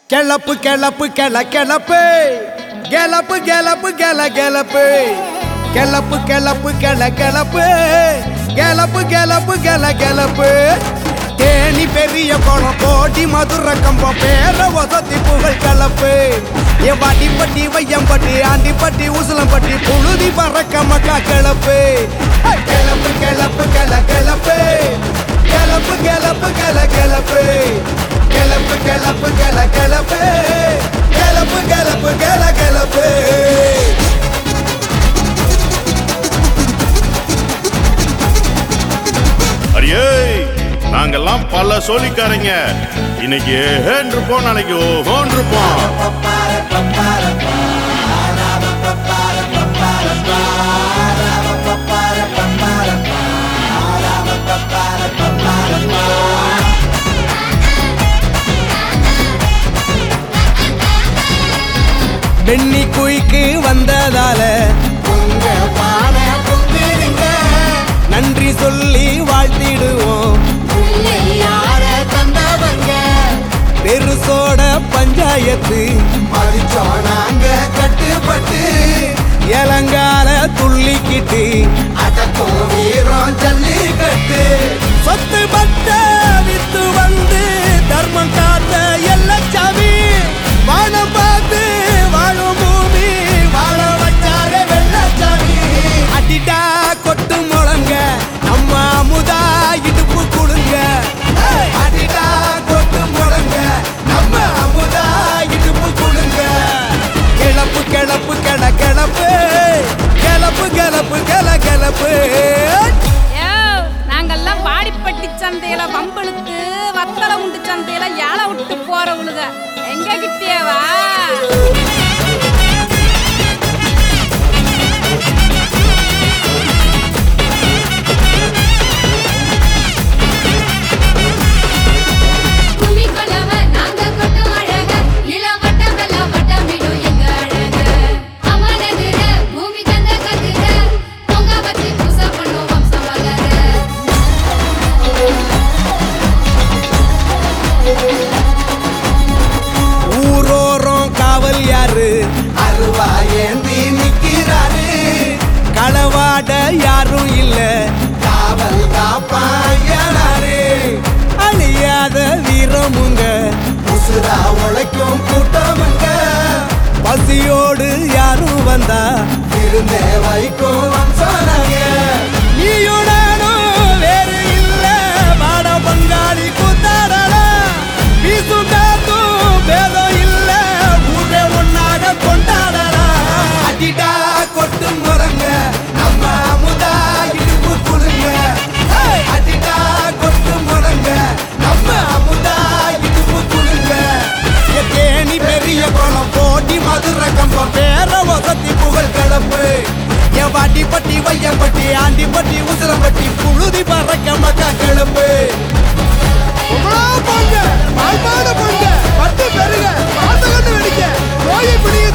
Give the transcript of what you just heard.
Club கிளப்பு கிள கிளப்பு கிளப்பு கிளப்பு கிள கிளப்பு கிளப்பு கிளப்பு கிள கிளப்பு கிளப்பு கிளப்பு கிள கிளப்பு தேனி பெரிய குளம் கோடி மதுர கம்பம் பேர வசதி புகழ் கலப்பு ஏ வாடிப்பட்டி வையம்பட்டி ஆண்டிப்பட்டி உசலம்பட்டி புழுதி பறக்க மக்கா கிளப்பு கிளப்பு கிளப்பு கிள கிளப்பு கிளப்பு கிளப்பு கிள கிளப்பு கிளப்பு கிளப்பு கிள கிளப்பு கிளப்பு கிளப்பு கிள கிளப்பு அடியே நாங்கெல்லாம் பல சோழிக்காரங்க இன்னைக்கு ஏஹேன் இருப்போம் நாளைக்கு ஓஹோன் இருப்போம் பெண்ணி குயிக்கு வந்ததால உங்க பானை பொங்குதுங்க. நன்றி சொல்லி வாழ்த்திடுவோம் பெருசோட பஞ்சாயத்து மதிச்சோம் நாங்க கட்டுப்பட்டு இளங்கால துள்ளிக்கிட்டு அடக்கும் வீரம் ஜல்லிக்கட்டு சொத்து பட்ட வித்து வந்து தர்மம் காத்த எல்லச்சாமி வானம் பார்த்து வாழும் பூமி வாழ வச்சார வெள்ளச்சாமி அடிடா கொட்டு முழங்க நம்ம அமுதா இடுப்பு குடுங்க அடிடா கொட்டு முழங்க நம்ம அமுதா இடுப்பு குடுங்க கிளப்பு கிளப்பு கிள கிளப்பு கிளப்பு கிளப்பு கிள கிளப்பு யோ, நாங்கெல்லாம் வாடிப்பட்டி சந்தையில வம்பளுக்கு வத்தலை உண்டு சந்தையில ஏழை விட்டு போறவளுக எங்க கிட்டேவா கும்மி கொள்ளவ நாங்க கொட்டும் அழக இளம் வட்டமெல்லாம் வட்டமிடும் எங்க அழக அமனதுர பூமி தந்த கதிர பொங்க வச்சு பூச பண்ணும் வம்சம் வளர ஊரோரம் காவல் யாரு அருவா ஏந்தி நிக்கிறாரு களவாட யாரும் இல்ல காவல் காப்பாயனாரு அழியாத வீரமுங்க உசுரா உழைக்கும் கூட்டமுங்க பசியோடு யாரும் வந்தா இருந்தே வைக்கும் வம்சனாங்க நீயும் நானும் வேறு இல்ல வாட பங்காளி கூத்தாடலாம் வீசும் காத்தும் பேதம் இல்ல ஊரே ஒன்னாக கொண்டாடலாம் அடிடா கொட்டு முறங்க நம்ம அமுதா இடுப்பு குலுங்க ஏய், அடிடா கொட்டு முறங்க நம்ம அமுதா இடுப்பு குலுங்க ஏ தேனி பெரிய குளம் போட்டி மதுர கம்பம் பேர வசதி புகழ் கலப்பு என் வாட்டிப்பட்டி வையம்பட்டி ஆண்டிப்பட்டி உசிலம்பட்டி புழுதி பறக்க மக்கா கிளப்பு பொங்க பால்பாடு பொங்க பட்டு பெருக பாத்து கண்டு வெடிக்க நோயை பிடிங்க